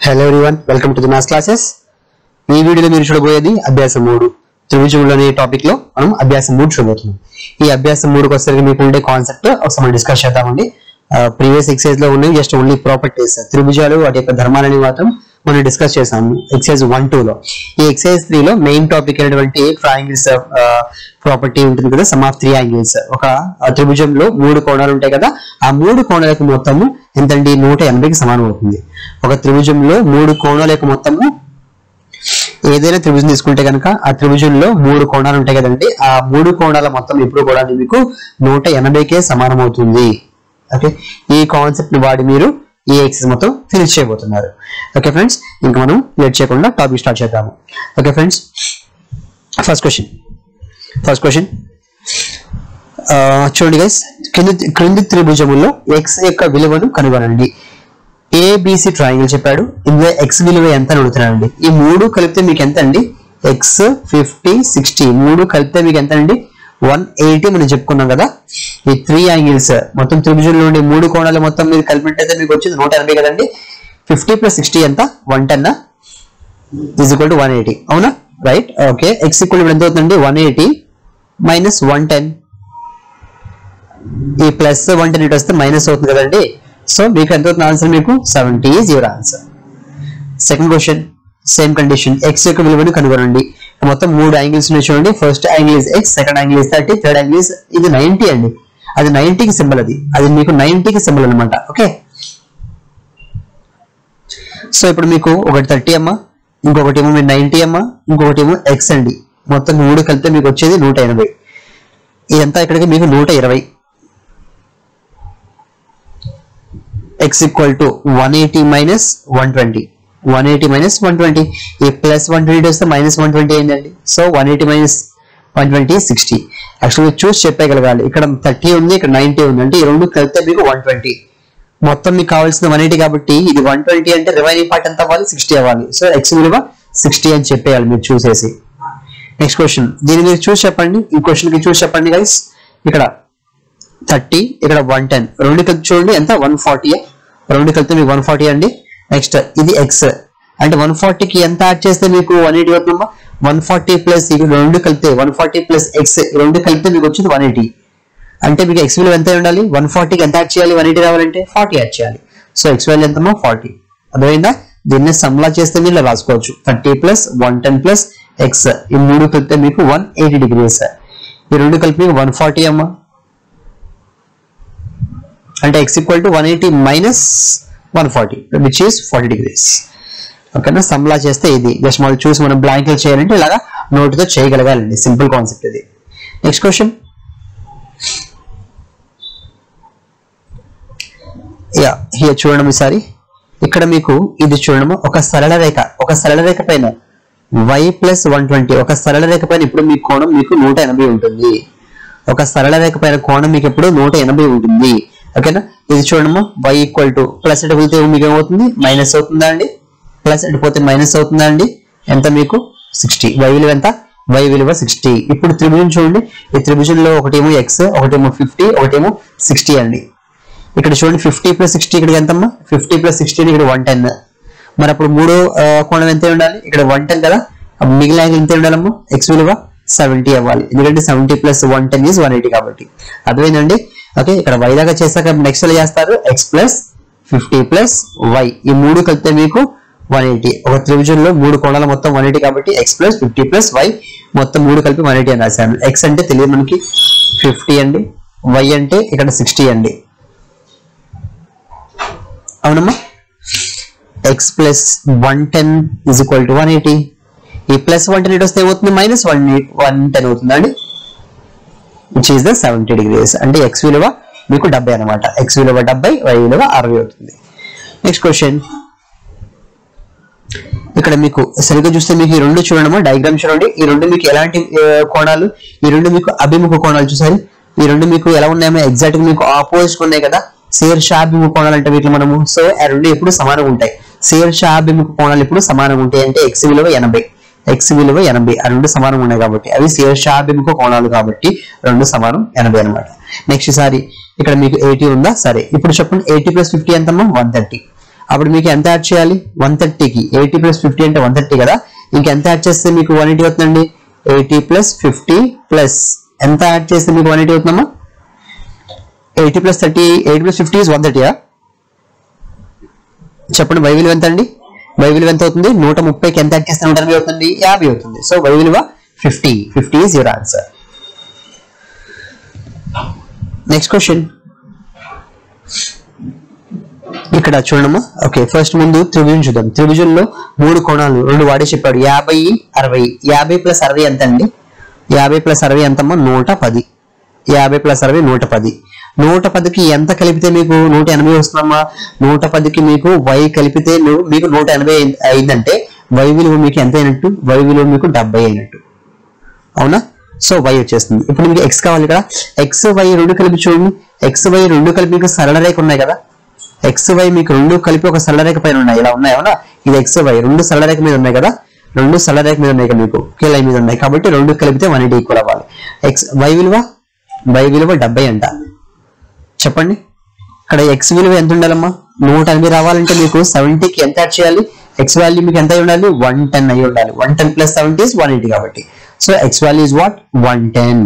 Hello everyone welcome to the maths classes ఈ వీడియోలో మీరు చూడబోయేది అభ్యాసం మూడు త్రిభుజములు అనే టాపిక్ లో మనం అభ్యాసం మూడు చూడబోతున్నాం ఈ అభ్యాసం మూడుకి వచ్చేసరికి మీకు ఉండే కాన్సెప్ట్ ఒకసారి మనం డిస్కస్ చేద్దామండి ప్రీవియస్ ఎక్సైజ్ లో ఉన్నాయి జస్ట్ ఓన్లీ ప్రాపర్టీస్ త్రిభుజాలు వాటి యొక్క ధర్మాలని మాత్రం మనం డిస్కస్ చేసాము ఎక్సైజ్ వన్ టూ లో ఈ ఎక్సైజ్ త్రీ లో మెయిన్ టాపిక్ అయినటువంటి ట్రయాంగిల్స్ ప్రాపర్టీ ఉంటుంది కదా సమ్ ఆఫ్ త్రీ యాంగిల్స్ ఒక ఆ, త్రిభుజంలో మూడు కోణాలు ఉంటాయి కదా ఆ మూడు కోణాలకు మొత్తము ఎంతండి నూట ఎనభైకి సమానం అవుతుంది ఒక త్రిభుజంలో మూడు కోణాల యొక్క మొత్తము ఏదైనా త్రిభుజం తీసుకుంటే కనుక ఆ త్రిభుజంలో మూడు కోణాలు ఉంటాయి కదండి ఆ మూడు కోణాల మొత్తం ఎప్పుడు కూడా మీకు నూట ఎనభైకే సమానం అవుతుంది ఓకే ఈ కాన్సెప్ట్ ని వాడి మీరు ఈ ఎక్సెస్ మొత్తం ఫినిష్ చేయబోతున్నారు ఓకే ఫ్రెండ్స్ ఇంకా మనం లేట్ చేయకుండా టాపిక్ స్టార్ట్ చేద్దాము okay friends first question first question చూడండి గైస్ క్రింది క్రింది త్రిభుజములో ఎక్స్ యొక్క విలువను కనుగొనండి ఏబిసి ట్రయాంగిల్ చెప్పాడు ఇందులో ఎక్స్ విలువ ఎంత అని అడుగుతున్నాడండి ఈ మూడు కలిపితే మీకు ఎంత అండి ఎక్స్ ఫిఫ్టీ సిక్స్టీ మూడు కలిపితే మీకు ఎంత అండి వన్ ఎయిటీ మనం చెప్పుకున్నాం కదా ఈ త్రీ యాంగిల్స్ మొత్తం త్రిభుజంలో ఉండే మూడు కోణాలు మొత్తం మీరు కలిపినట్టయితే మీకు వచ్చింది నూట ఎనభై కదండి ఫిఫ్టీ ప్లస్ సిక్స్టీ ఎంత one ten is equal to one eighty అవునా రైట్ ఓకే ఎక్స్ ఈక్వల్ ఎంత అవుతుందండి one eighty minus one ten ఈ ప్లస్ వన్ టెన్ ఇటు వస్తే మైనస్ అవుతుంది కదండి సో మీకు ఎంత అవుతుంది ఆన్సర్ మీకు seventy is your answer second question same condition X యొక్క విలువను కనుగొనండి మొత్తం మూడు యాంగిల్స్ ఉన్నాయి చూడండి first angle is X second angle is thirty third angle is ఇది నైన్టీ అండి అది 90 కి సింబల్ అది అది మీకు 90 కి సింబల్ అనమాట ఓకే సో ఇప్పుడు మీకు ఒకటి థర్టీ అమ్మా ఇంకొకటి ఏమో మీరు నైన్టీ అమ్మా ఇంకొకటి ఏమో ఎక్స్ అండి మొత్తం మూడు కలిపితే మీకు వచ్చేది నూట ఎనభై ఇదంతా ఇక్కడికి మీకు నూట ఇరవై X equal to one eighty minus one twenty one eighty minus one twenty ఈ ప్లస్ వన్ ట్వంటీ వస్తే మైనస్ వన్ ట్వంటీ అయిందండి so one eighty minus one twenty sixty యాక్చువల్గా చూసి చెప్పగలగాలి ఇక్కడ థర్టీ ఉంది ఇక్కడ నైన్టీ ఉంది అంటే ఈ రెండు కలిపితే మీకు వన్ ట్వంటీ మొత్తం మీకు కావాల్సిన వన్ ఎయిటీ కాబట్టి ఇది వన్ ట్వంటీ అంటే రిమైనింగ్ పార్ట్ ఎంత అవ్వాలి సిక్స్టీ అవ్వాలి సో ఎక్స్ విలువ సిక్స్టీ అని చెప్పేయాలి మీరు చూసేసి నెక్స్ట్ క్వశ్చన్ దీని మీరు చూసి చెప్పండి ఈ క్వశ్చన్ కి చూసి చెప్పండి గైస్ ఇక్కడ థర్టీ ఇక్కడ వన్ టెన్ రెండు కలిపి చూడండి ఎంత వన్ ఫార్టీ రెండు కలిపితే మీకు వన్ ఫార్టీ అండి నెక్స్ట్ ఇది ఎక్స్ అంటే వన్ కి ఎంత యాడ్ చేస్తే మీకు వన్ ఎయిటీ అవుతుందమ్మా వన్ ఫార్టీ ప్లస్ రెండు కలిపితే వన్ ఫార్టీ ప్లస్ ఎక్స్ రెండు కలిపితే మీకు వచ్చింది వన్ ఎయిటీ అంటే మీకు ఎక్స్ విలువ ఎంత ఉండాలి వన్ ఫార్టీకి ఎంత యాడ్ చేయాలి వన్ ఎయిటీ రావాలంటే ఫార్టీ యాడ్ చేయాలి సో ఎక్స్ వాల్యూ ఎంతమో ఫార్టీ అర్థమైందా దీన్ని సమ్లా చేస్తే మీరు ఇలా రాసుకోవచ్చు thirty plus one ten plus X ఈ మూడు కలిపితే మీకు వన్ ఎయిటీ డిగ్రీస్ ఈ రెండు కలిపి మీకు వన్ ఫార్టీ అమ్మా అంటే X equal to one eighty minus one forty which is forty degrees ఓకేనా సమ్లా చేస్తే ఇది జస్ట్ మనం చూసి మనం బ్లాంక్ చేయాలంటే ఇలాగా నోటితో చేయగలగాలండి సింపుల్ కాన్సెప్ట్ ఇది నెక్స్ట్ క్వశ్చన్ యా హియర్ చూడండి ఈసారి ఇక్కడ మీకు ఇది చూడడం ఒక సరళ రేఖ ఒక సరళ రేఖ పైన y ప్లస్ వన్ ట్వంటీ ఒక సరళ రేఖ పైన ఇప్పుడు మీ కోణం మీకు నూట ఎనభై ఉంటుంది ఒక సరళ రేఖ పైన కోణం మీకు ఎప్పుడు నూట ఎనభై ఉంటుంది ఓకేనా ఇది చూడము y ఈక్వల్ టు ప్లస్ ఎటు వెళ్తే మీకు ఏమవుతుంది మైనస్ అవుతుందా అండి ప్లస్ ఎటు పోతే మైనస్ అవుతుందా అండి ఎంత మీకు సిక్స్టీ y విలువ ఎంత y విలువ సిక్స్టీ ఇప్పుడు త్రిభుజం చూడండి ఈ త్రిభుజంలో ఒకటేమో ఎక్స్ ఒకటేమో ఫిఫ్టీ ఒకటేమో సిక్స్టీ అండి ఇక్కడ చూడండి ఫిఫ్టీ ప్లస్ సిక్స్టీ ఇక్కడికి ఎంతమ్మా ఫిఫ్టీ ప్లస్ సిక్స్టీ ఇక్కడ వన్ టెన్ మరి అప్పుడు మూడో ఆ, కోణం ఎంత ఉండాలి ఇక్కడ వన్ టెన్ కదా అప్పుడు మిగిలిన యాంగిల్ ఎంత ఉండాలమ్మా ఎక్స్ విలువ సెవెంటీ అవ్వాలి ఎందుకంటే seventy plus one ten is one eighty కాబట్టి అర్థమైందండి ఓకే ఇక్కడ వై దాకా చేశాక నెక్స్ట్ ఎలా చేస్తారు x plus fifty plus y ఈ మూడు కలిపితే మీకు వన్ ఎయిటీ ఒక త్రిభుజంలో మూడు కోణాల మొత్తం వన్ ఎయిటీ కాబట్టి x plus fifty plus y మొత్తం మూడు కలిపి వన్ ఎయిటీ అని రాశాను ఎక్స్ అంటే తెలియదు మనకి ఫిఫ్టీ అండి వై అంటే ఇక్కడ సిక్స్టీ అండి అవునమ్మా x plus one ten is equal to one eighty ఈ ప్లస్ వన్ టెన్ ఇటు వస్తే ఏమవుతుంది మైనస్ వన్ వన్ టెన్ అవుతుంది అండి which is the seventy degrees అంటే ఎక్స్ విలువ మీకు డెబ్బై అనమాట ఎక్స్ విలువ డెబ్బై వై విలువ అరవై అవుతుంది నెక్స్ట్ క్వశ్చన్ ఇక్కడ మీకు సరిగ్గా చూస్తే మీకు ఈ రెండు చూడండి డయాగ్రామ్ చూడండి ఈ రెండు మీకు ఎలాంటి ఆ, కోణాలు ఈ రెండు మీకు అభిముఖ కోణాలు చూసారు ఈ రెండు మీకు ఎలా ఉన్నాయో ఎగ్జాక్ట్ గా మీకు ఆపోజిట్ ఉన్నాయి కదా శీర్షాభిముఖ కోణాలు అంటే వీటిలో మనము సో ఆ రెండు ఎప్పుడు సమానంగా ఉంటాయి శీర్షాభిముఖ కోణాలు ఎప్పుడు సమానంగా ఉంటాయి అంటే ఎక్స్ విలువ ఎనభై ఎక్స్ విలువ ఎనభై ఆ రెండు సమానం ఉన్నాయి కాబట్టి అవి శీర్షాభిముఖ కోణాలు కాబట్టి రెండు సమానం ఎనభై అనమాట నెక్స్ట్ సారి ఇక్కడ మీకు ఎయిటీ ఉందా సరే ఇప్పుడు చెప్పండి ఎయిటీ ప్లస్ ఫిఫ్టీ ఎంతమ్మా వన్ థర్టీ అప్పుడు మీకు ఎంత యాడ్ చేయాలి వన్ థర్టీకి ఎయిటీ ప్లస్ ఫిఫ్టీ అంటే వన్ థర్టీ కదా ఇంకా ఎంత యాడ్ చేస్తే మీకు వన్ ఎయిటీ అవుతుందండి ఎయిటీ ప్లస్ ఫిఫ్టీ ప్లస్ ఎంత యాడ్ చేస్తే మీకు వన్ ఎయిటీ అవుతుందమ్మా eighty plus thirty eighty plus fifty is one థర్టీయా చెప్పండి వై విలువ ఎంత అండి వై విలువ ఎంత అవుతుంది నూట ముప్పైకి ఎంత యాడ్ చేస్తే నూట ఎనభై అవుతుంది యాభై అవుతుంది సో వై విలువ fifty fifty is your answer next question ఇక్కడ చూడమ్మా ఓకే ఫస్ట్ ముందు త్రిభుజం చూద్దాం త్రిభుజంలో మూడు కోణాలు రెండు వాడే చెప్పాడు యాభై అరవై యాభై ప్లస్ అరవై ఎంత అండి యాభై ప్లస్ అరవై ఎంతమ్మా నూట పది యాభై ప్లస్ అరవై నూట పది నూట పదికి ఎంత కలిపితే మీకు నూట ఎనభై వస్తుందమ్మా నూట పదికి మీకు వై కలిపితే ను- మీకు నూట ఎనభై అయింది- అయిందంటే వై విలువ మీకు ఎంత అయినట్టు వై విలువ మీకు డెబ్బై అయినట్టు అవునా సో వై వచ్చేస్తుంది ఇప్పుడు మీకు ఎక్స్ కావాలి కదా ఎక్స్ వై రెండు కలిపి చూడండి ఎక్స్ వై రెండు కలిపి మీకు సరళ రేఖ ఉన్నాయి కదా ఎక్స్ వై మీకు రెండు కలిపి ఒక సరళ రేఖ పైన ఉన్నాయి ఇలా ఉన్నాయి అవునా ఇది ఎక్స్ వై రెండు సరళ రేఖ మీద ఉన్నాయి కదా రెండు సరళ రేఖ మీద ఉన్నాయి కదా మీకు ఒకే లైన్ మీద ఉన్నాయి కాబట్టి రెండు కలిపితే వన్ ఎయిటీ ఈక్వల్ అవ్వాలి ఎక్స్ వై విలువ వై విలువ డెబ్బై అంట చెప్పండి ఇక్కడ ఎక్స్ విలువ ఎంత ఉండాలమ్మా నూట ఎనభై రావాలంటే మీకు సెవెంటీకి ఎంత యాడ్ చేయాలి ఎక్స్ వాల్యూ మీకు ఎంత అయి ఉండాలి వన్ టెన్ అయి ఉండాలి one ten plus seventy is one eighty కాబట్టి so X value is what one ten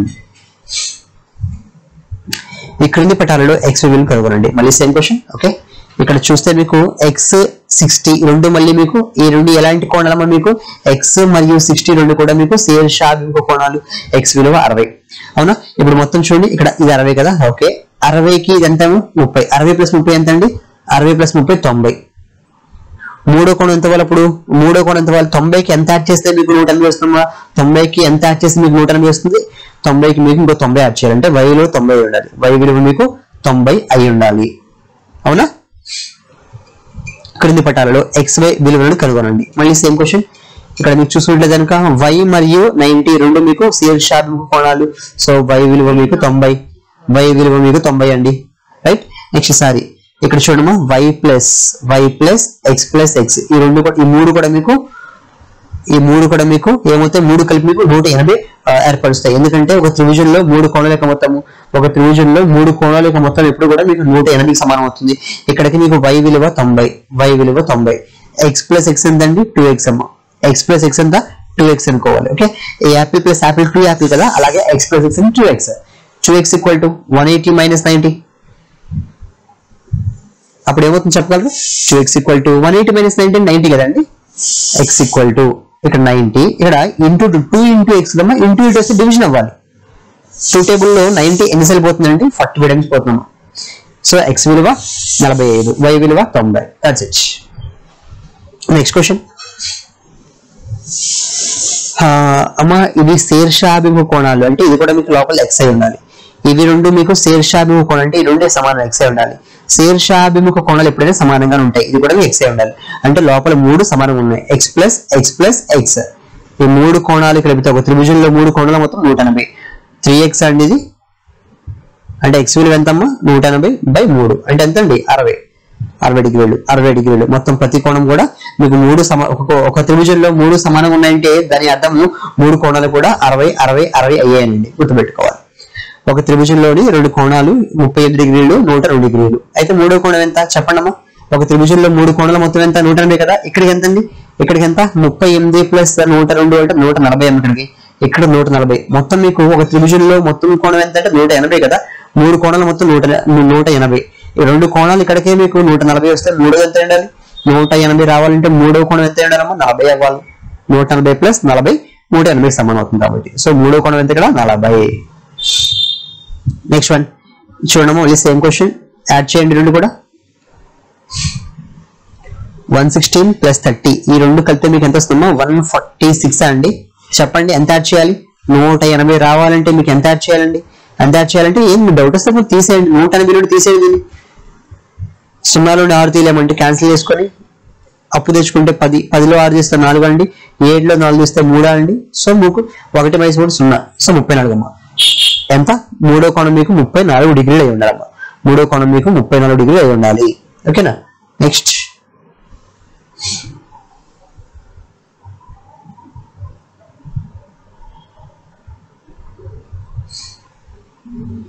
ఈ క్రింది పటాలలో ఎక్స్ విలువను కనుగొనండి మళ్ళీ సేమ్ క్వశ్చన్ ఓకే ఇక్కడ చూస్తే మీకు ఎక్స్ సిక్స్టీ రెండు మళ్ళీ మీకు ఈ రెండు ఎలాంటి కోణాలమ్మా మీకు ఎక్స్ మరియు సిక్స్టీ రెండు కూడా మీకు సేర్ షాభిముఖ కోణాలు ఎక్స్ విలువ అరవై అవునా ఇప్పుడు మొత్తం చూడండి ఇక్కడ ఇది అరవై కదా ఓకే అరవైకి ఇది ఎంత ముప్పై అరవై ప్లస్ ముప్పై ఎంత అండి అరవై ప్లస్ ముప్పై తొంభై మూడో కోణం ఎంత వాళ్ళు అప్పుడు మూడో కోణం ఎంత వాళ్ళు తొంభైకి ఎంత యాడ్ చేస్తే మీకు నూట ఎనభై వస్తుందా తొంభైకి ఎంత యాడ్ చేస్తే మీకు నూట ఎనభై వస్తుంది తొంభైకి మీకు ఇంకో తొంభై యాడ్ చేయాలంటే వైలో తొంభై అయి ఉండాలి వై విలువ మీకు తొంభై అయి ఉండాలి అవునా క్రింది పటాలలో ఎక్స్ వై విలువలను కనుగొనండి మళ్ళీ సేమ్ క్వశ్చన్ ఇక్కడ మీకు చూసుకుంటే కనుక వై మరియు నైన్టీ రెండు మీకు సిఎల్ షార్ప్ కోణాలు సో వై విలువ మీకు తొంభై వై విలువ మీకు తొంభై అండి రైట్ నెక్స్ట్ సారి ఇక్కడ చూడము y plus y plus x plus X ఈ రెండు కూడా ఈ మూడు కూడా మీకు ఈ మూడు కూడా మీకు ఏమవుతాయి మూడు కలిపి మీకు నూట ఎనభై ఆ, ఏర్పరుస్తాయి ఎందుకంటే ఒక త్రిభుజంలో మూడు కోణాల యొక్క మొత్తము ఒక త్రిభుజంలో మూడు కోణాల యొక్క మొత్తం ఎప్పుడు కూడా మీకు నూట ఎనభైకి సమానం అవుతుంది ఇక్కడికి మీకు వై విలువ తొంభై వై విలువ తొంభై ఎక్స్ ప్లస్ ఎక్స్ ఎంతండి టూ ఎక్స్ అమ్మ ఎక్స్ ప్లస్ ఎక్స్ ఎంత టూ ఎక్స్ అనుకోవాలి ఓకే ఈ apple plus apple two apple కదా అలాగే x plus x two x two x equal to one eighty minus ninety అప్పుడు ఏమవుతుంది చెప్పగలరు two x equal to one eighty minus ninety ninety కదండి x equal to ఇక్కడ ninety ఇక్కడ into two into x కమ్మా into ఇటు వస్తే division అవ్వాలి టూ టేబుల్లో నైన్టీ ఎన్నిసార్లు పోతుందండి ఫార్టీ ఫైవ్ టైమ్స్ పోతున్నాము సో ఎక్స్ విలువ నలభై ఐదు వై విలువ తొంభై దట్స్ ఇట్ నెక్స్ట్ క్వశ్చన్ అమ్మ ఇది శీర్షాభిముఖ కోణాలు అంటే ఇది కూడా మీకు లోపల ఎక్స్ అయి ఉండాలి ఇవి రెండు మీకు శీర్షాభిముఖ కోణం అంటే ఈ రెండే సమానం ఎక్స్ అయి ఉండాలి శీర్షాభిముఖ కోణాలు ఎప్పుడైనా సమానంగా ఉంటాయి ఇది కూడా ఎక్స్ అయి ఉండాలి అంటే లోపల మూడు సమానంగా ఉన్నాయి x plus x plus X ఈ మూడు కోణాలు కలిపితే ఒక త్రిభుజంలో మూడు కోణాలు మొత్తం నూట ఎనభై త్రీ ఎక్స్ అండి ఇది అంటే ఎక్స్ విలువ ఎంతమ్మా నూట ఎనభై బై మూడు అంటే ఎంత అండి అరవై అరవై డిగ్రీలు అరవై డిగ్రీలు మొత్తం ప్రతి కోణం కూడా మీకు మూడు సమ ఒక ఒక త్రిభుజంలో మూడు సమానంగా ఉన్నాయంటే దాని అర్థము మూడు కోణాలు కూడా అరవై అరవై అరవై అయ్యాయండి గుర్తుపెట్టుకోవాలి ఒక త్రిభుజంలోని రెండు కోణాలు ముప్పై ఐదు డిగ్రీలు నూట రెండు డిగ్రీలు అయితే మూడో కోణం ఎంత చెప్పండమ్మా ఒక త్రిభుజంలో మూడు కోణాల మొత్తం ఎంత నూట ఎనభై కదా ఇక్కడికి ఎంత అండి ఇక్కడికి ఎంత ముప్పై ఎనిమిది ప్లస్ నూట రెండు అంటే నూట నలభై ఇక్కడికి ఇక్కడ నూట నలభై మొత్తం మీకు ఒక త్రిభుజంలో మొత్తం కోణం ఎంత అంటే నూట ఎనభై కదా మూడు కోణాలు మొత్తం నూట నూట ఎనభై ఈ రెండు కోణాలు ఇక్కడికే మీకు నూట నలభై వస్తే మూడో ఎంత ఉండాలి నూట ఎనభై రావాలంటే మూడో కోణం ఎంత ఉండాలమ్మా నలభై అవ్వాలి నూట ఎనభై ప్లస్ నలభై నూట ఎనభై సమానం అవుతుంది కాబట్టి సో మూడో కోణం ఎంత ఇక్కడ నలభై నెక్స్ట్ వన్ చూడము మళ్ళీ సేమ్ క్వశ్చన్ యాడ్ చేయండి రెండు కూడా వన్ సిక్స్టీన్ ప్లస్ థర్టీ ఈ రెండు కలిపితే మీకు ఎంత వస్తుందో వన్ ఫార్టీ సిక్స్ అండి చెప్పండి ఎంత యాడ్ చేయాలి నూట ఎనభై రావాలంటే మీకు ఎంత యాడ్ చేయాలండి ఎంత యాడ్ చేయాలంటే ఏం డౌట్ వస్తే మీరు తీసేయండి నూట ఎనభై నుండి తీసేయండి దీన్ని సున్నాలోని ఆరు తీయలేమంటే క్యాన్సిల్ చేసుకొని అప్పు తెచ్చుకుంటే పది పదిలో ఆరు తీస్తే నాలుగు అండి ఏడులో నాలుగు తీస్తే మూడా అండి సో మీకు ఒకటి మైనస్ మూడు సున్నా సో ముప్పై నాలుగు అమ్మా ఎంత మూడో కోణం మీకు ముప్పై నాలుగు డిగ్రీలు అయి ఉండాలమ్మా మూడో కోణం మీకు ముప్పై నాలుగు డిగ్రీలు అయి ఉండాలి ఓకేనా నెక్స్ట్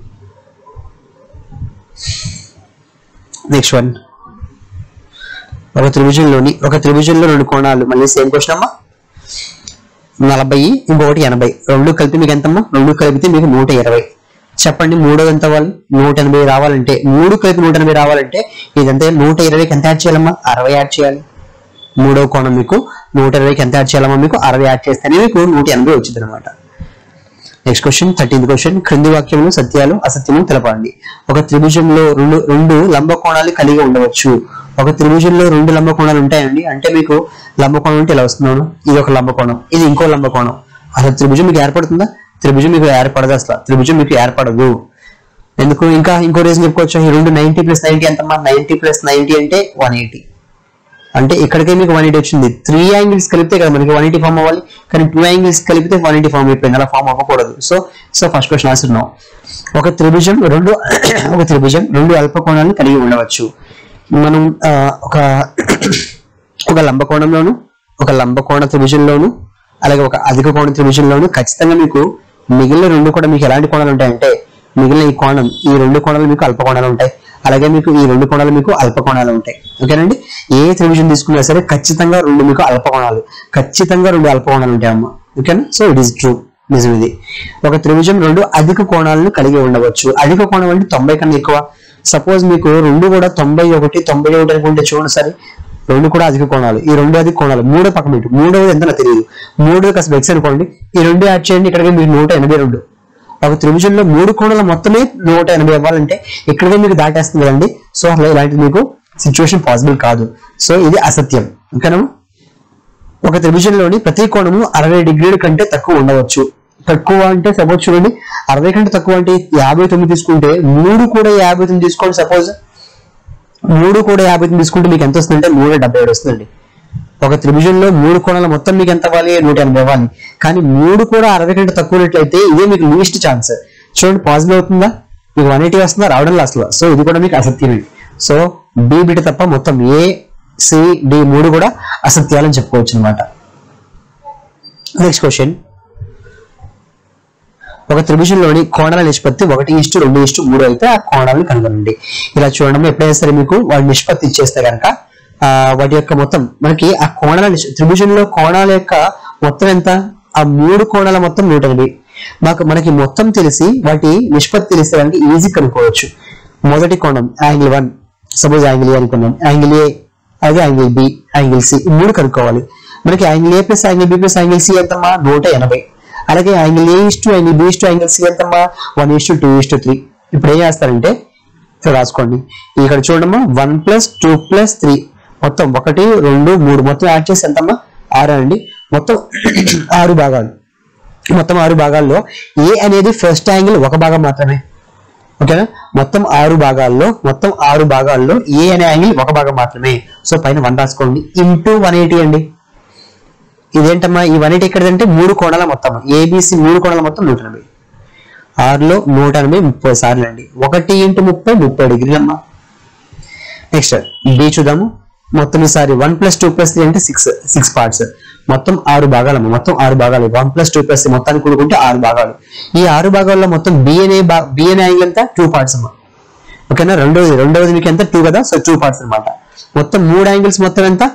నెక్స్ట్ వన్ ఒక త్రిభుజంలోని ఒక త్రిభుజంలో రెండు కోణాలు మళ్ళీ సేమ్ క్వశ్చన్ అమ్మా నలభై ఇంకొకటి ఎనభై రెండు కలిపి మీకు ఎంతమ్మా రెండు కలిపితే మీకు నూట ఇరవై చెప్పండి మూడో ఎంత అవ్వాలి నూట ఎనభై రావాలంటే మూడు కలిపి నూట ఎనభై రావాలంటే ఇదంతా నూట ఇరవైకి ఎంత యాడ్ చేయాలమ్మా అరవై యాడ్ చేయాలి మూడో కోణం మీకు నూట ఇరవైకి ఎంత యాడ్ చేయాలమ్మా మీకు అరవై యాడ్ చేస్తేనే మీకు నూట ఎనభై వచ్చింది అనమాట నెక్స్ట్ క్వశ్చన్ థర్టీన్త్ క్వశ్చన్ క్రింది వాక్యములు సత్యాలు అసత్యము తెలపండి ఒక త్రిభుజంలో రెండు రెండు లంబ కోణాలు కలిగి ఉండవచ్చు ఒక త్రిభుజంలో రెండు లంబ కోణాలు ఉంటాయండి అంటే మీకు లంబ కోణం అంటే ఇలా వస్తున్నాను ఇది ఒక లంబ కోణం ఇది ఇంకో లంబ కోణం అసలు త్రిభుజం మీకు ఏర్పడుతుందా త్రిభుజం మీకు ఏర్పడదు అసలు త్రిభుజం మీకు ఏర్పడదు ఎందుకు ఇంకా ఇంకో రీజన్ చెప్పుకోవచ్చు ఈ రెండు నైన్టీ ప్లస్ నైన్టీ ఎంతమ్మా నైన్టీ ప్లస్ నైన్టీ అంటే వన్ ఎయిటీ అంటే ఇక్కడికే మీకు వన్ ఎయిటీ వచ్చింది త్రీ యాంగిల్స్ కలిపితే కదా మనకి వన్ ఎయిటీ ఫామ్ అవ్వాలి కానీ టూ యాంగిల్స్ కలిపితే వన్ ఎయిటీ ఫామ్ అయిపోయింది అలా ఫామ్ అవ్వకూడదు so so first question answer no ఒక త్రిభుజం రెండు ఒక త్రిభుజం రెండు అల్ప కోణాలను కలిగి ఉండవచ్చు మనం ఆ, ఒక ఒక లంబకోణంలోను ఒక లంబకోణ త్రిభుజంలోను అలాగే ఒక అధిక కోణ త్రిభుజంలోను ఖచ్చితంగా మీకు మిగిలిన రెండు కూడా మీకు ఎలాంటి కోణాలు ఉంటాయంటే మిగిలిన ఈ కోణం ఈ రెండు కోణాలు మీకు అల్ప కోణాలు ఉంటాయి అలాగే మీకు ఈ రెండు కోణాలు మీకు అల్ప కోణాలు ఉంటాయి ఓకేనండి ఏ త్రిభుజం తీసుకున్నా సరే ఖచ్చితంగా రెండు మీకు అల్ప కోణాలు ఖచ్చితంగా రెండు అల్ప కోణాలు ఉంటాయి అమ్మ ఓకేనా సో ఇట్ ఈస్ ట్రూ నిజం ఇది ఒక త్రిభుజం రెండు అధిక కోణాలను కలిగి ఉండవచ్చు అధిక కోణం అంటే తొంభై కన్నా ఎక్కువ సపోజ్ మీకు రెండు కూడా తొంభై ఒకటి తొంభై ఒకటి అనుకుంటే చూడండి సరే రెండు కూడా అధిక కోణాలు ఈ రెండు అధిక కోణాలు మూడో పక్కన పెట్టు మూడోది ఎంత నాకు తెలియదు మూడో కాస్త ఎక్స్ అనుకోండి ఈ రెండు యాడ్ చేయండి ఇక్కడికి మీకు నూట ఎనభై రెండు ఒక త్రిభుజంలో మూడు కోణాల మొత్తమే నూట ఎనభై అవ్వాలంటే ఇక్కడికే మీకు దాటేస్తుంది కదండి సో అసలు ఇలాంటిది మీకు సిచ్యువేషన్ పాసిబుల్ కాదు సో ఇది అసత్యం ఓకేనా ఒక త్రిభుజంలోని ప్రతి కోణము అరవై డిగ్రీల కంటే తక్కువ ఉండవచ్చు తక్కువ అంటే సపోజ్ చూడండి అరవై కంటే తక్కువ అంటే యాభై తొమ్మిది తీసుకుంటే మూడు కూడా యాభై తొమ్మిది తీసుకోండి సపోజ్ మూడు కూడా యాభై తొమ్మిది తీసుకుంటే మీకు ఎంత వస్తుందంటే నూట డెబ్బై ఏడు వస్తుందండి ఒక త్రిభుజంలో మూడు కోణాల మొత్తం మీకు ఎంత అవ్వాలి నూట ఎనభై అవ్వాలి కానీ మూడు కూడా అరవై కంటే తక్కువ ఉన్నట్లయితే ఇదే మీకు లీస్ట్ ఛాన్స్ చూడండి పాసిబుల్ అవుతుందా మీకు వన్ ఎయిటీ వస్తుందా రావడం అసలు సో ఇది కూడా మీకు అసత్యమే సో బి బిట్ తప్ప మొత్తం ఏ సి డి మూడు కూడా అసత్యాలని చెప్పుకోవచ్చు అనమాట నెక్స్ట్ క్వశ్చన్ ఒక త్రిభుజంలోని కోణాల నిష్పత్తి ఒకటి ఇష్టు రెండు ఇష్టు మూడు అయితే ఆ కోణాలను కనుగొనండి ఇలా చూడడం ఎప్పుడైనా సరే మీకు వాడి నిష్పత్తి ఇచ్చేస్తే కనుక ఆ వాటి యొక్క మొత్తం మనకి ఆ కోణాల నిష్- త్రిభుజంలో కోణాల యొక్క మొత్తం ఎంత ఆ మూడు కోణాల మొత్తం నూట ఎనిమిది మాకు మనకి మొత్తం తెలిసి వాటి నిష్పత్తి తెలిస్తే కనుక ఈజీ కనుక్కోవచ్చు మొదటి కోణం angle one suppose angle A అనుకున్నాం యాంగిల్ ఏ అలాగే యాంగిల్ బి యాంగిల్ సి ఈ మూడు కనుక్కోవాలి మనకి angle A plus angle B plus angle C ఎంతమ్మా నూట ఎనభై అలాగే angle A is to angle B is to angle C ఎంతమ్మా one is to two is to three ఇప్పుడు ఏం చేస్తారంటే ఇక్కడ రాసుకోండి ఇక్కడ చూడమ్మా one plus two plus three మొత్తం ఒకటి రెండు మూడు మొత్తం యాడ్ చేసి ఎంతమ్మా ఆరు అండి మొత్తం ఆరు భాగాలు మొత్తం ఆరు భాగాల్లో ఏ అనేది ఫస్ట్ యాంగిల్ ఒక భాగం మాత్రమే ఓకేనా మొత్తం ఆరు భాగాల్లో మొత్తం ఆరు భాగాల్లో ఏ అనే యాంగిల్ ఒక భాగం మాత్రమే సో పైన వన్ రాసుకోండి ఇంటూ వన్ ఎయిటీ అండి ఇదేంటమ్మా ఈ వన్ ఎయిటీ ఎక్కడంటే మూడు కోణాల మొత్తం ఏబిసి మూడు కోణాల మొత్తం నూట ఎనభై ఆరులో నూట ఎనభై ముప్పై సార్లు అండి ఒకటి ఇంటూ ముప్పై ముప్పై డిగ్రీలు అమ్మా నెక్స్ట్ బి చూద్దాము మొత్తం ఈసారి one plus two plus three అంటే సిక్స్ సిక్స్ పార్ట్స్ మొత్తం ఆరు భాగాలు అమ్మ. మొత్తం ఆరు భాగాలు వన్ ప్లస్ టూ ప్లస్ మొత్తాన్ని కూడుకుంటే ఆరు భాగాలు ఈ ఆరు భాగాల్లో మొత్తం బి అనే బా- బి అనే యాంగిల్ ఎంత టూ పార్ట్స్ అమ్మా ఓకేనా రెండోది రెండోది మీకు ఎంత టూ కదా సో టూ పార్ట్స్ అన్నమాట మొత్తం మూడు యాంగిల్స్ మొత్తం ఎంత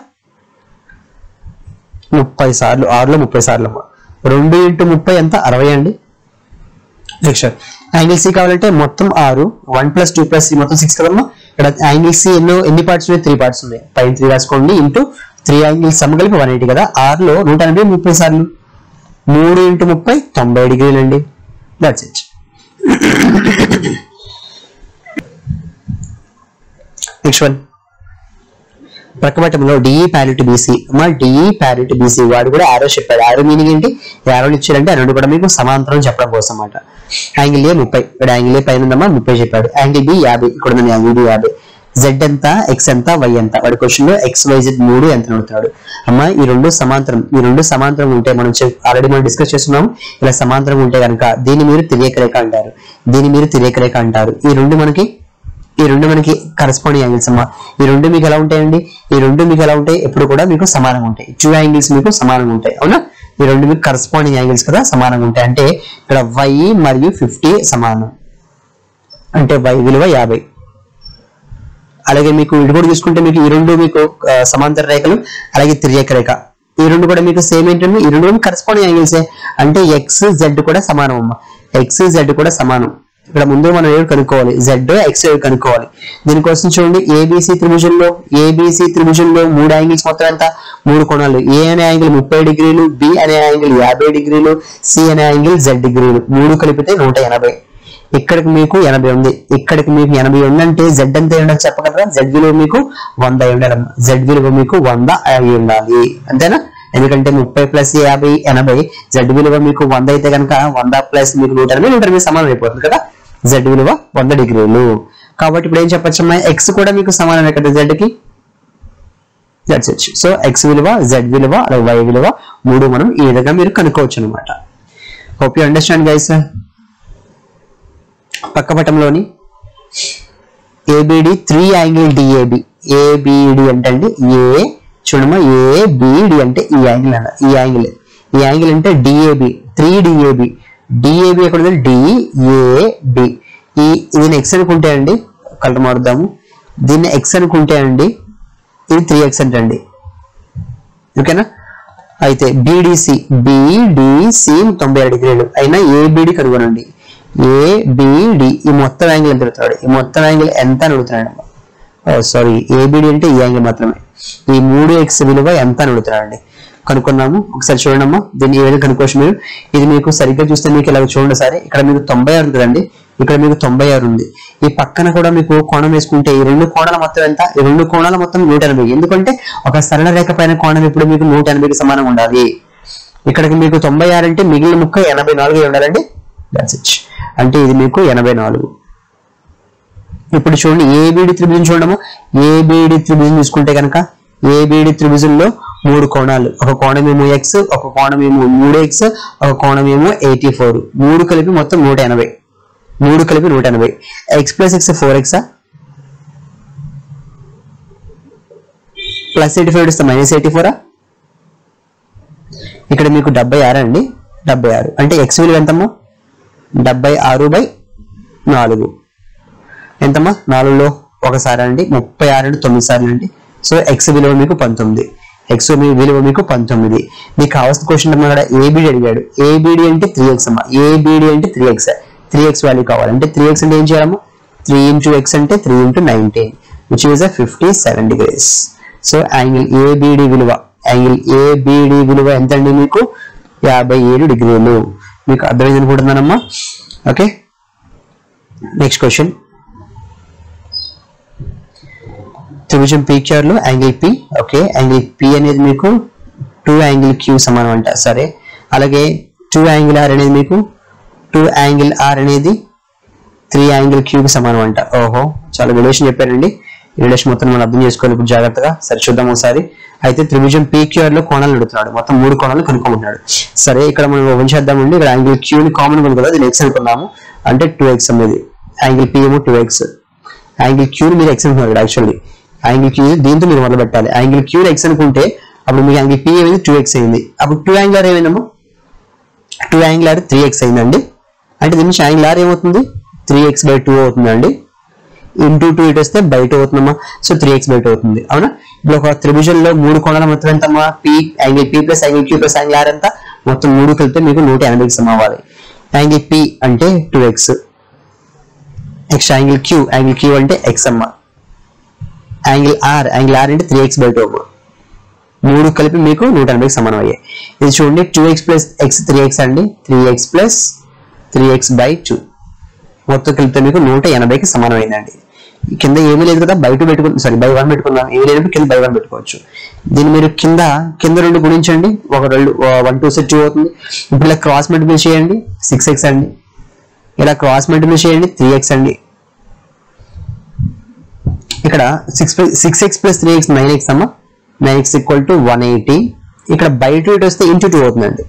ముప్పై సార్లు ఆరులో ముప్పై సార్లు అమ్మా రెండు ఇంటూ ముప్పై ఎంత అరవై అండి నెక్స్ట్ యాంగిల్ సి కావాలంటే మొత్తం ఆరు వన్ ప్లస్ టూ ప్లస్ మొత్తం సిక్స్ కదమ్మా ఇక్కడ యాంగిల్ సి ఎన్నో ఎన్ని పార్ట్స్ ఉన్నాయి త్రీ పార్ట్స్ ఉన్నాయి పైన త్రీ రాసుకోండి ఇంటూ త్రీ యాంగిల్స్ సమ కలిపి వన్ ఎయిటీ కదా ఆరులో నూట ఎనభై ముప్పై సార్లు మూడు ఇంటూ ముప్పై తొంభై డిగ్రీలు అండి దట్స్ ఇట్ నెక్స్ట్ వన్ ప్రక్కపట్టంలో డిఈ ప్యారిటీ బీసీ మా డిఈ ప్యారిటీ బీసీ వాడు కూడా ఆరో చెప్పాడు ఆరో మీనింగ్ ఏంటి ఆరో ఇచ్చాడంటే ఆ రెండు కూడా మీకు సమాంతరం చెప్పడం కోసం అన్నమాట యాంగిల్ ఏ ముప్పై ఇక్కడ యాంగిల్ ఏ పైన ఉందమ్మా ముప్పై చెప్పాడు యాంగిల్ బి యాభై ఇక్కడ ఉన్న యాంగిల్ బి యాభై జెడ్ ఎంత ఎక్స్ ఎంత వై ఎంత వాడి క్వశ్చన్ లో ఎక్స్ వై జెడ్ మూడు ఎంత అడుగుతాడు అమ్మా ఈ రెండు సమాంతరం ఈ రెండు సమాంతరం ఉంటే మనం ఆల్రెడీ మనం డిస్కస్ చేస్తున్నాం ఇలా సమాంతరం ఉంటే కనుక దీన్ని మీరు తిరియక రేఖ అంటారు దీన్ని మీరు తిరియక రేఖ అంటారు ఈ రెండు మనకి ఈ రెండు మనకి కరస్పాండింగ్ యాంగిల్స్ అమ్మా ఈ రెండు మీకు ఎలా ఉంటాయండి ఈ రెండు మీకు ఎలా ఉంటాయి ఎప్పుడు కూడా మీకు సమానంగా ఉంటాయి టూ యాంగిల్స్ మీకు సమానంగా ఉంటాయి అవునా ఈ రెండు మీకు కరస్పాండింగ్ యాంగిల్స్ కదా సమానంగా ఉంటాయి అంటే ఇక్కడ వై మరియు ఫిఫ్టీ సమానం అంటే వై విలువ యాభై అలాగే మీకు ఇటు కూడా చూసుకుంటే మీకు ఈ రెండు మీకు ఆ, సమాంతర రేఖలు అలాగే తిర్యక రేఖ ఈ రెండు కూడా మీకు సేమ్ ఏంటంటే ఈ రెండు కరెస్పాండింగ్ యాంగిల్సే అంటే ఎక్స్ జెడ్ కూడా సమానం అమ్మా ఎక్స్ జెడ్ కూడా సమానం ఇక్కడ ముందు మనం ఏడు కనుక్కోవాలి జెడ్ ఎక్స్ ఏడు కనుక్కోవాలి దీనికోసం చూడండి ఏబిసి త్రిభుజంలో ఏబిసి త్రిభుజంలో మూడు యాంగిల్స్ మొత్తం ఎంత మూడు కోణాలు ఏ అనే యాంగిల్ ముప్పై డిగ్రీలు బి అనే యాంగిల్ యాభై డిగ్రీలు సి అనే యాంగిల్ జెడ్ డిగ్రీలు మూడు కలిపితే నూట ఎనభై ఇక్కడికి మీకు ఎనభై ఉంది ఇక్కడికి మీకు ఎనభై ఉందంటే జెడ్ ఎంత అయి ఉండాలి చెప్పగలరా జెడ్ విలువ మీకు వంద అయి ఉండాలి జెడ్ విలువ మీకు వంద అయి ఉండాలి అంతేనా ఎందుకంటే ముప్పై ప్లస్ యాభై ఎనభై జెడ్ విలువ మీకు వంద అయితే కనుక వంద ప్లస్ మీకు నూట ఎనభై నూట ఎనభై సమానం అయిపోతుంది కదా జెడ్ విలువ వంద డిగ్రీలు కాబట్టి ఇప్పుడు ఏం చెప్పొచ్చమ్మా ఎక్స్ కూడా మీకు సమానమే కదా జెడ్ కి దట్స్ ఇట్ సో ఎక్స్ విలువ జెడ్ విలువ అలాగే వై విలువ మూడు మనం ఈ విధంగా మీరు కనుక్కోవచ్చు అనమాట హోప్ యూ అండర్స్టాండ్ గైస్ పక్క పటంలోని ABD three angle DAB ABD అంటే అండి ఏ చూడమ్మా ఏబిడి అంటే ఈ యాంగిల్ అన్న ఈ యాంగిల్ ఈ యాంగిల్ అంటే డిఏబి త్రీ డిఏబి డిఏబి ఎక్కడ ఉంది డిఏబి ఈ దీన్ని ఎక్స్ అనుకుంటే అండి కలర్ మారుద్దాము దీన్ని ఎక్స్ అనుకుంటే అండి ఇది త్రీ ఎక్స్ అంటే అండి ఓకేనా అయితే బీడీసీ బీడీసీ తొంభై ఆరు డిగ్రీలు అయినా ఏబిడి కనుగొనండి ఏబిడి ఈ మొత్తం యాంగిల్ ఎంత అడుగుతాడు ఈ మొత్తం యాంగిల్ ఎంత అని అడుగుతున్నాడు సారీ ఏబిడి అంటే ఈ యాంగిల్ మాత్రమే ఈ మూడు ఎక్స్ విలువ ఎంత అని అడుగుతున్నాడండి కనుక్కున్నాము ఒకసారి చూడండి అమ్మా దీన్ని ఏ విధంగా కనుక్కోవచ్చు మీరు ఇది మీకు సరిగ్గా చూస్తే మీకు ఇలా చూడండి సరే ఇక్కడ మీకు తొంభై ఆరు ఉంది కదండి ఇక్కడ మీకు తొంభై ఆరు ఉంది ఈ పక్కన కూడా మీకు కోణం వేసుకుంటే ఈ రెండు కోణాల మొత్తం ఎంత ఈ రెండు కోణాల మొత్తం నూట ఎనభై ఎందుకంటే ఒక సరళ రేఖ పైన కోణం ఇప్పుడు మీకు నూట ఎనభైకి సమానంగా ఉండాలి ఇక్కడికి మీకు తొంభై ఆరు అంటే మిగిలిన ముక్క ఎనభై నాలుగు ఉండాలండి దాట్స్ ఇట్ అంటే ఇది మీకు ఎనభై నాలుగు ఇప్పుడు చూడండి ఏబిడి త్రిభుజం చూడము ఏబిడి త్రిభుజం చూసుకుంటే కనుక ఏబిడి త్రిభుజంలో మూడు కోణాలు ఒక కోణం ఏమో ఎక్స్ ఒక కోణం ఏమో మూడు ఎక్స్ ఒక కోణం ఏమో ఎయిటీ ఫోర్ మూడు కలిపి మొత్తం నూట ఎనభై మూడు కలిపి నూట ఎనభై ఎక్స్ ప్లస్ ఎక్స్ ఫోర్ ఎక్సా ప్లస్ ఎయిటీ ఫైవ్ ఇస్తే మైనస్ ఎయిటీ ఫోరా ఇక్కడ మీకు డెబ్బై ఆరు అండి డెబ్బై ఆరు అంటే ఎక్స్ విలువ ఎంతమ్మా డెబ్బై ఆరు బై నాలుగు ఎంతమ్మా నాలుగులో ఒకసారి అండి ముప్పై ఆరు అంటే తొమ్మిది సార్లు అండి సో ఎక్స్ విలువ మీకు పంతొమ్మిది ఎక్స్ విలువ మీకు పంతొమ్మిది మీకు కావాల్సిన క్వశ్చన్ అమ్మా ఇక్కడ ఏబిడి అడిగాడు ఏబిడి అంటే త్రీ ఎక్స్ అమ్మా ఏబిడి అంటే three x three x value కావాలి అంటే త్రీ ఎక్స్ అంటే ఏం చేయాలమ్మా త్రీ ఇంటూ ఎక్స్ అంటే three into nineteen which is a fifty seven degrees so angle ABD విలువ యాంగిల్ ఏబిడి విలువ ఎంత అండి మీకు యాభై ఏడు డిగ్రీలు మీకు అర్థమైంది అనుకుంటున్నానమ్మా ఓకే నెక్స్ట్ క్వశ్చన్ త్రిభుజం PQR లో angle P okay angle P అనేది మీకు టూ యాంగిల్ క్యూ సమానం అంట సరే అలాగే టూ యాంగిల్ ఆర్ అనేది మీకు టూ యాంగిల్ ఆర్ అనేది త్రీ యాంగిల్ క్యూబ్ సమానం అంట ఓహో చాలా రిలేషన్ చెప్పారండి ఈ రిలేషన్ మొత్తం మనం అర్థం చేసుకోవాలి ఇప్పుడు జాగ్రత్తగా సరే చూద్దాం ఒకసారి అయితే త్రిభుజం PQR లో కోణాలు అడుగుతున్నాడు మొత్తం మూడు కోణాలు కనుక్కోమంటున్నాడు సరే ఇక్కడ మనం ఓపెన్ చేద్దామండి ఇక్కడ యాంగిల్ క్యూ ని కామన్ ఉంది కదా దీన్ని ఎక్స్ అనుకున్నాము అంటే టూ ఎక్స్ అనేది యాంగిల్ పి ఏమో టూ ఎక్స్ యాంగిల్ క్యూ మీరు ఎక్స్ అనుకున్నారు యాక్చువల్లీ యాంగిల్ క్యూ దీంతో మీరు మొదలు పెట్టాలి యాంగిల్ క్యూ ఎక్స్ అనుకుంటే అప్పుడు మీకు యాంగిల్ పి ఏమైంది టూ ఎక్స్ అయింది అప్పుడు టూ యాంగిల్ ఆర్ ఏమైందమ్మా two angle R three x అయిందండి అంటే దీని నుంచి యాంగిల్ ఆర్ ఏమవుతుంది త్రీ ఎక్స్ బై టూ అవుతుందండి ఇంటూ టూ ఇటు వస్తే బై టూ అవుతుందమ్మా so three x by two అవుతుంది అవునా ఇప్పుడు ఒక త్రిభుజంలో మూడు కోణాల మొత్తం ఎంతమ్మా P angle P plus angle Q plus angle R ఎంత మొత్తం మూడు కలిపితే మీకు నూట ఎనభైకి సమ అవ్వాలి యాంగిల్ పి అంటే two x next angle Q angle Q అంటే ఎక్స్ అమ్మ యాంగిల్ ఆర్ యాంగిల్ ఆర్ అంటే త్రీ ఎక్స్ బై టూ అమ్మ మూడు కలిపి మీకు నూట ఎనభైకి సమానం అయ్యాయి ఇది చూడండి two x plus x three x అండి three x plus three x by two మొత్తం కలిపితే మీకు నూట ఎనభైకి సమానమైందండి కింద ఏమీ లేదు కదా బై టూ పెట్టుకుని సారీ బై వన్ పెట్టుకుందాం ఏమీ లేదు కింద బై వన్ పెట్టుకోవచ్చు దీన్ని మీరు కింద కింద రెండు గుణించండి ఒక రెండు వన్ టూ సెట్ టూ అవుతుంది ఇప్పుడు ఇలా క్రాస్ మల్టిపుల్ చేయండి సిక్స్ ఎక్స్ అండి ఇలా క్రాస్ మల్టిపుల్ చేయండి త్రీ ఎక్స్ అండి ఇక్కడ six six x plus three x nine x అమ్మ nine x equal to one eighty ఇక్కడ బై టూ ఇటు వస్తే ఇంటూ టూ అవుతుందండి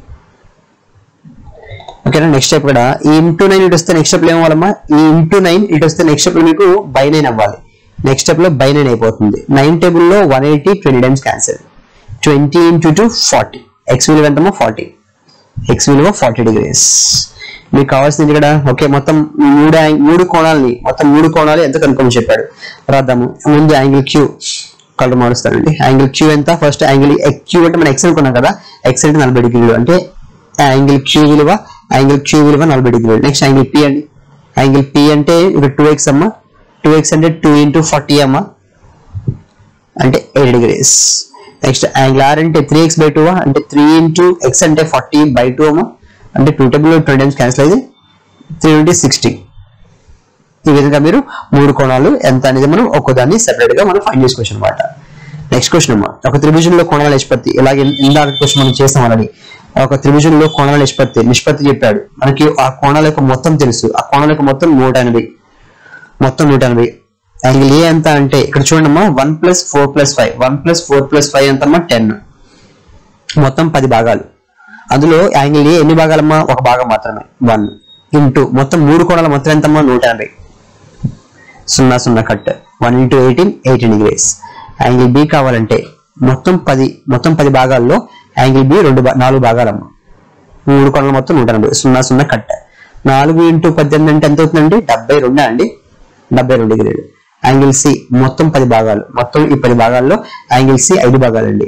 ఓకేనా నెక్స్ట్ స్టెప్ ఇక్కడ ఈ ఇంటూ నైన్ ఇటు వస్తే నెక్స్ట్ స్టెప్ లో ఏమవ్వాలమ్మా ఈ ఇంటూ నైన్ ఇటు వస్తే నెక్స్ట్ స్టెప్ లో మీకు బై నైన్ అవ్వాలి నెక్స్ట్ స్టెప్ లో బై నైన్ అయిపోతుంది నైన్ టేబుల్ లో one eighty twenty times cancel twenty into two forty x విలువ ఎంతమో ఫార్టీ ఎక్స్ విలువ ఫార్టీ డిగ్రీస్ మీకు కావాల్సింది ఇక్కడ ఓకే మొత్తం మూడు యాంగ్- మూడు కోణాలని మొత్తం మూడు కోణాలు ఎంత కనుక్కోమని చెప్పాడు రాద్దాము ముందు యాంగిల్ క్యూ కలర్ మారుస్తానండి యాంగిల్ క్యూ ఎంత ఫస్ట్ యాంగిల్ క్యూ అంటే మనం ఎక్స్ అనుకున్నాం కదా ఎక్స్ అంటే నలభై డిగ్రీలు అంటే యాంగిల్ క్యూ విలువ యాంగిల్ క్యూ విలువ నలభై డిగ్రీలు నెక్స్ట్ యాంగిల్ పి అండి యాంగిల్ పి అంటే ఇక్కడ టూ ఎక్స్ అమ్మ టూ ఎక్స్ అంటే టూ ఇంటూ ఫార్టీ అమ్మ అంటే eight degrees next angle R అంటే త్రీ ఎక్స్ బై టూ అంటే త్రీ ఇంటూ ఎక్స్ అంటే ఫార్టీ బై టూ అమ్మ అంటే two table twenty times cancel అయితే త్రీ ఇంటూ సిక్స్టీ ఈ విధంగా మీరు మూడు కోణాలు ఎంత అనేది మనం ఒక్కోదాన్ని సెపరేట్ గా మనం ఫైండ్ చేసుకోవచ్చు అనమాట నెక్స్ట్ క్వశ్చన్ అమ్మా ఒక త్రిభుజంలో కోణాల నిష్పత్తి ఇలాగే ఇందాక క్వశ్చన్ మనం చేస్తాం అలాని ఒక త్రిభుజంలో కోణాల నిష్పత్తి నిష్పత్తి చెప్పాడు మనకి ఆ కోణాల యొక్క మొత్తం తెలుసు ఆ కోణాల యొక్క మొత్తం నూట ఎనభై మొత్తం నూట ఎనభై యాంగిల్ ఏ ఎంత అంటే ఇక్కడ చూడండి one plus four plus five one plus four plus five ఎంతమ్మా టెన్ మొత్తం పది భాగాలు అందులో యాంగిల్ ఏ ఎన్ని భాగాలమ్మా ఒక భాగం మాత్రమే వన్ ఇంటూ మొత్తం మూడు కోణాల మొత్తం ఎంతమ్మా నూట ఎనభై సున్నా సున్నా cut one into eighteen eighteen degrees angle B కావాలంటే మొత్తం పది మొత్తం పది భాగాల్లో యాంగిల్ బి రెండు భా- నాలుగు భాగాలమ్మ మూడు కొనలు మొత్తం నూట ఎనభై సున్నా సున్నా కట్ట నాలుగు ఇంటూ పద్దెనిమిది అంటే ఎంత అవుతుందండి డెబ్బై రెండా అండి డెబ్బై రెండు డిగ్రీలు యాంగిల్ సి మొత్తం పది భాగాలు మొత్తం ఈ పది భాగాల్లో యాంగిల్ సి ఐదు భాగాలండి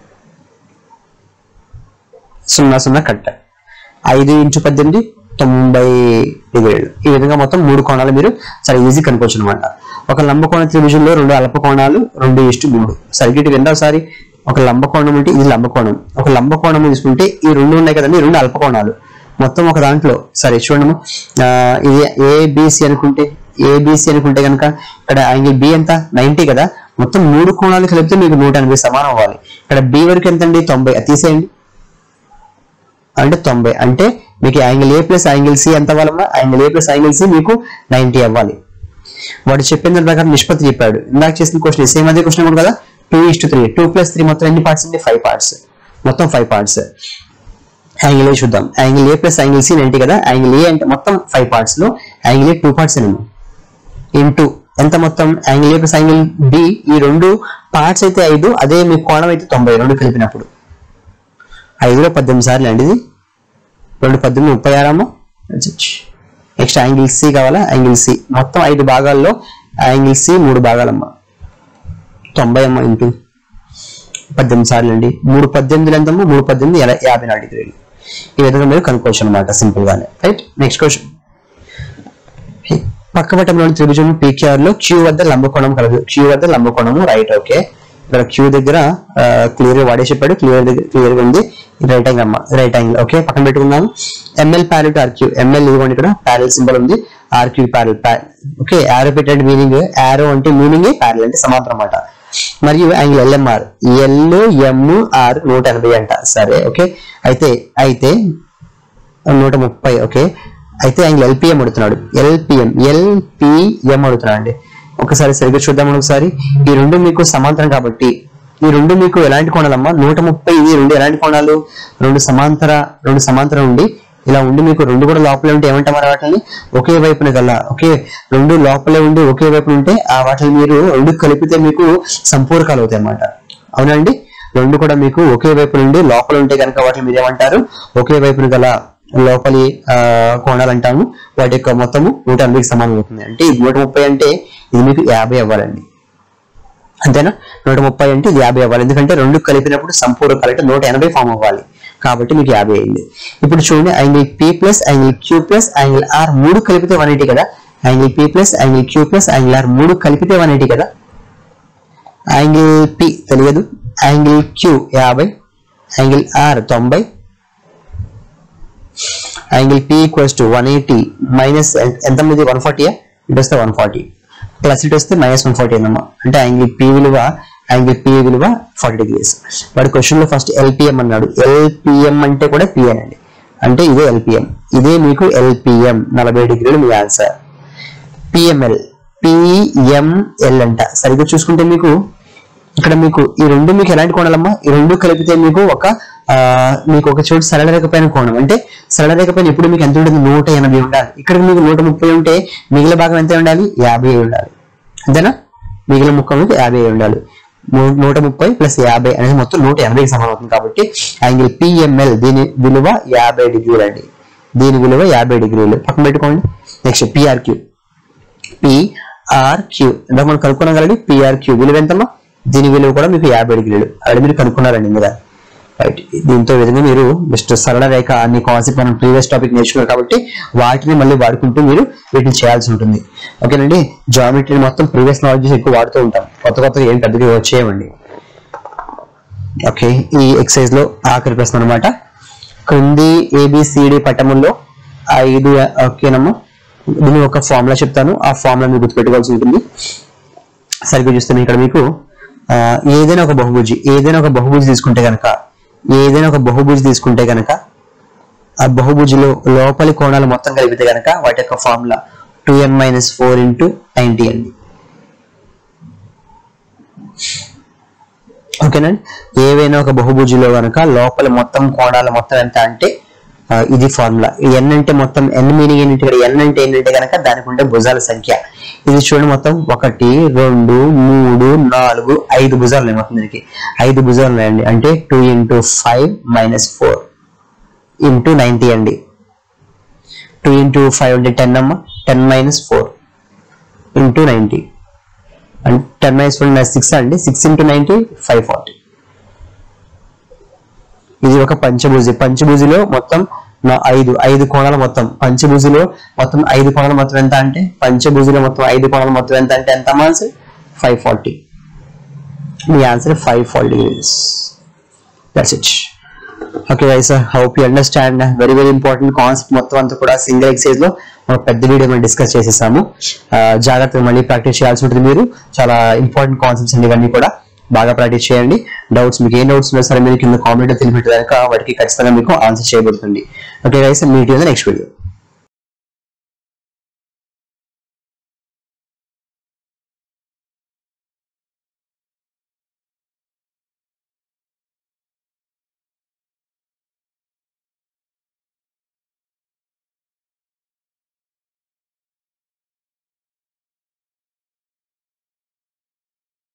సున్నా సున్నా కట్ట ఐదు ఇంటూ పద్దెనిమిది తొంభై డిగ్రీలు ఈ విధంగా మొత్తం మూడు కోణాలు మీరు చాలా ఈజీ కనుకోవచ్చు అనమాట ఒక లంబకోణ త్రిభుజంలో రెండు అల్ప కోణాలు రెండు ఇష్టు మూడు సర్కిట్ రెండోసారి ఒక లంబకోణం అంటే ఇది లంబకోణం ఒక లంబకోణం తీసుకుంటే ఈ రెండు ఉన్నాయి కదండి ఈ రెండు అల్పకోణాలు మొత్తం ఒక దాంట్లో సరే చూడము ఆ, ఇది ఏబిసి అనుకుంటే ఏబిసి అనుకుంటే కనుక ఇక్కడ యాంగిల్ బి ఎంత నైన్టీ కదా మొత్తం మూడు కోణాలు కలిపితే మీకు నూట ఎనభై సమానం అవ్వాలి ఇక్కడ బి వరకు ఎంత అండి తొంభై అది తీసేయండి అంటే తొంభై అంటే మీకు angle A plus angle C ఎంత అవ్వాలమ్మా angle A plus angle C మీకు నైన్టీ అవ్వాలి వాడు చెప్పిన దాని ప్రకారం నిష్పత్తి చెప్పాడు ఇందాక చేసిన క్వశ్చన్ సేమ్ అదే క్వశ్చన్ కూడా కదా two is two three two plus three మొత్తం ఎన్ని పార్ట్స్ అండి ఫైవ్ పార్ట్స్ మొత్తం ఫైవ్ పార్ట్స్ యాంగిల్ ఏ చూద్దాం angle A plus angle C ninety కదా యాంగిల్ ఏ అంటే మొత్తం ఫైవ్ పార్ట్స్ లో యాంగిల్ ఏ టూ పార్ట్స్ ఏమో ఇంటూ ఎంత మొత్తం angle A plus angle B ఈ రెండు పార్ట్స్ అయితే ఐదు అదే మీ కోణం అయితే తొంభై రెండు కలిపినప్పుడు ఐదులో పద్దెనిమిది సార్లు అండి ఇది రెండు పద్దెనిమిది ముప్పై ఆరమ్మా నెక్స్ట్ యాంగిల్ సి కావాలా యాంగిల్ సి మొత్తం ఐదు భాగాల్లో యాంగిల్ సి మూడు భాగాలమ్మా తొంభై అమ్మ ఇంటూ పద్దెనిమిది సార్లు అండి మూడు పద్దెనిమిది ఎంతమ్మా మూడు పద్దెనిమిది ఎలా- యాభై నాలుగు డిగ్రీలు ఈ విధంగా మీరు కనుక్కోవచ్చు అనమాట సింపుల్ గానే రైట్ నెక్స్ట్ క్వశ్చన్ పక్కపటంలోని త్రిభుజం పీక్యూఆర్ లో క్యూ వద్ద లంబకోణం కలదు క్యూ వద్ద లంబకోణము రైట్ ఓకే ఇక్కడ క్యూ దగ్గర క్లియర్ గా వాడే చెప్పాడు క్లియర్ దగ్గర క్లియర్ గా ఉంది రైట్ యాంగిల్ అమ్మ రైట్ యాంగిల్ ఓకే పక్కన పెట్టుకుందాం ML parallel to RQ ML ఇదిగోండి ఇక్కడ ప్యారెల్ సింబల్ ఉంది ఆర్క్యూ ప్యారెల్ ఓకే యారో పెట్టండి మీనింగ్ యారో అంటే మీనింగ్ ప్యారెల్ అంటే సమాంతరం అన్నమాట మరియు angle LMR L M R నూట ఎనభై అంట సరే ఓకే అయితే అయితే నూట ముప్పై ఓకే అయితే యాంగిల్ ఎల్పిఎం అడుగుతున్నాడు ఎల్పిఎం ఎల్పిఎం అడుగుతున్నాడు అండి ఒకసారి సరిగ్గా చూద్దాం ఒకసారి ఈ రెండు మీకు సమాంతరం కాబట్టి ఈ రెండు మీకు ఎలాంటి కోణాలమ్మా నూట ముప్పై ఇది రెండు ఎలాంటి కోణాలు రెండు సమాంతర రెండు సమాంతరం ఉండి ఇలా ఉండి మీకు రెండు కూడా లోపలే ఉంటే ఏమంటాం మరి వాటిని ఒకే వైపున గల ఒకే రెండు లోపలే ఉండి ఒకే వైపున ఉంటే ఆ వాటిని మీరు రెండు కలిపితే మీకు సంపూరకాలు అవుతాయి అన్నమాట అవునండి రెండు కూడా మీకు ఒకే వైపు నుండి లోపల ఉంటే కనుక వాటిని మీరు ఏమంటారు ఒకే వైపున గల లోపలి ఆ, కోణాలు అంటాము వాటి యొక్క మొత్తము నూట ఎనభైకి సమానం అవుతుంది అంటే ఇది నూట ముప్పై అంటే ఇది మీకు యాభై అవ్వాలండి అంతేనా నూట ముప్పై అంటే ఇది యాభై అవ్వాలి ఎందుకంటే రెండు కలిపినప్పుడు సంపూర్ణకాలు అంటే నూట ఎనభై ఫామ్ అవ్వాలి కాబట్టి మీకు యాభై అయింది ఇప్పుడు చూడండి angle P plus angle Q plus angle R మూడు కలిపితే వన్ ఎయిటీ కదా angle P plus angle Q plus angle R మూడు కలిపితే వన్ ఎయిటీ కదా యాంగిల్ పి తెలియదు యాంగిల్ క్యూ యాభై యాంగిల్ ఆర్ తొంభై angle P equals to one eighty minus ఎంత ఉంది వన్ ఫార్టీ ఇటు వస్తే వన్ ఫార్టీ ప్లస్ ఇటు వస్తే మైనస్ వన్ ఫార్టీ అన్నమా అంటే యాంగిల్ పి విలువ యాంగిల్ పి విలువ ఫార్టీ డిగ్రీస్ వాడి క్వశ్చన్ లో ఫస్ట్ ఎల్పిఎం అన్నాడు ఎల్పిఎం అంటే కూడా పిఎన్ అండి అంటే ఇదే ఎల్పిఎం ఇదే మీకు ఎల్పిఎం నలభై డిగ్రీలు మీ ఆన్సర్ పిఎంఎల్ పిఎంఎల్ అంట సరిగ్గా చూసుకుంటే మీకు ఇక్కడ మీకు ఈ రెండు మీకు ఎలాంటి కోణాలమ్మా ఈ రెండు కలిపితే మీకు ఒక ఆ, మీకు ఒక చోటు సరళ రేఖ పైన కోణం అంటే సరళ రేఖ పైన ఇప్పుడు మీకు ఎంత ఉంటుంది నూట ఎనభై ఉండాలి ఇక్కడ మీకు నూట ముప్పై ఉంటే మిగిలిన భాగం ఎంత ఉండాలి యాభై ఉండాలి అంతేనా మిగిలిన ముక్క మీకు యాభై ఉండాలి ము- నూట ముప్పై ప్లస్ యాభై అనేది మొత్తం నూట ఎనభైకి సమానం అవుతుంది కాబట్టి యాంగిల్ పిఎంఎల్ దీని విలువ యాభై డిగ్రీలు అండి దీని విలువ యాభై డిగ్రీలు పక్కన పెట్టుకోండి నెక్స్ట్ పిఆర్క్యూ పిఆర్క్యూ ఇందాక మనం కనుక్కున్నాం కదండి పిఆర్క్యూ విలువ ఎంతమ్మా దీని విలువ కూడా మీకు యాభై డిగ్రీలు అది మీరు కనుక్కున్నారండి ఇందులో రైట్ దీంతో ఈ విధంగా మీరు జస్ట్ సరళ రేఖ అన్ని కాన్సెప్ట్ మనం ప్రీవియస్ టాపిక్ నేర్చుకున్నారు కాబట్టి వాటిని మళ్ళీ వాడుకుంటూ మీరు వీటిని చేయాల్సి ఉంటుంది ఓకేనండి జామెట్రీ మొత్తం ప్రీవియస్ నాలెడ్జ్ ఎక్కువ వాడుతూ ఉంటాం కొత్త కొత్తగా ఏం పెద్దగా వచ్చేయమండి ఓకే ఈ ఎక్సర్సైజ్ లో ఆఖరి ప్రశ్న అనమాట క్రింది ఏబిసిడి పటముల్లో ఐదు ఓకేనమ్మా దీన్ని ఒక ఫార్ములా చెప్తాను ఆ ఫార్ములా మీరు గుర్తుపెట్టుకోవాల్సి ఉంటుంది సరిగ్గా చూస్తే ఇక్కడ మీకు ఆ, ఏదైనా ఒక బహుభుజి ఏదైనా ఒక బహుభుజి తీసుకుంటే కనుక ఏదైనా ఒక బహుభుజి తీసుకుంటే కనుక ఆ బహుభుజిలో లోపలి కోణాలు మొత్తం కలిపితే కనుక వాటి యొక్క formula two N minus four into ninety అండి ఓకేనండి ఏవైనా ఒక బహుభుజిలో కనుక లోపల మొత్తం కోణాలు మొత్తం ఎంత అంటే ఆ, ఇది ఫార్ములా ఎన్ అంటే మొత్తం ఎన్ మీనింగ్ ఏంటంటే ఇక్కడ ఎన్ అంటే ఏంటంటే కనుక దానికి ఉండే భుజాల సంఖ్య ఇది చూడండి మొత్తం ఒకటి రెండు మూడు నాలుగు ఐదు భుజాలు ఉన్నాయి మొత్తం దీనికి ఐదు భుజాలు ఉన్నాయండి అంటే two into five minus four into ninety అండి టూ ఇంటూ ఫైవ్ అంటే టెన్ అమ్మ ten minus four into ninety and ten minus four six అండి six into ninety five forty ఇది ఒక పంచభుజి పంచభుజిలో మొత్తం నా- ఐదు ఐదు కోణాల మొత్తం పంచభుజిలో మొత్తం ఐదు కోణాల మొత్తం ఎంత అంటే పంచభుజిలో మొత్తం ఐదు కోణాల మొత్తం ఎంత అంటే ఎంత ఆన్సర్ ఫైవ్ ఫార్టీ మీ answer five forty degrees that's it okay guys hope you understand very very important concept మొత్తం అంతా కూడా సింగిల్ ఎక్సైజ్ లో ఒక పెద్ద వీడియో మనం డిస్కస్ చేసేసాము ఆ, జాగ్రత్తగా మళ్ళీ ప్రాక్టీస్ చేయాల్సి ఉంటుంది మీరు చాలా ఇంపార్టెంట్ కాన్సెప్ట్స్ అండి ఇవన్నీ కూడా బాగా ప్రాక్టీస్ చేయండి డౌట్స్ మీకు ఏ డౌట్స్ ఉన్నా సరే మీరు కింద కామెంట్ తెలిపెట్టేదాక వాటికి ఖచ్చితంగా మీకు ఆన్సర్ చేయబడుతుంది okay guys meet next video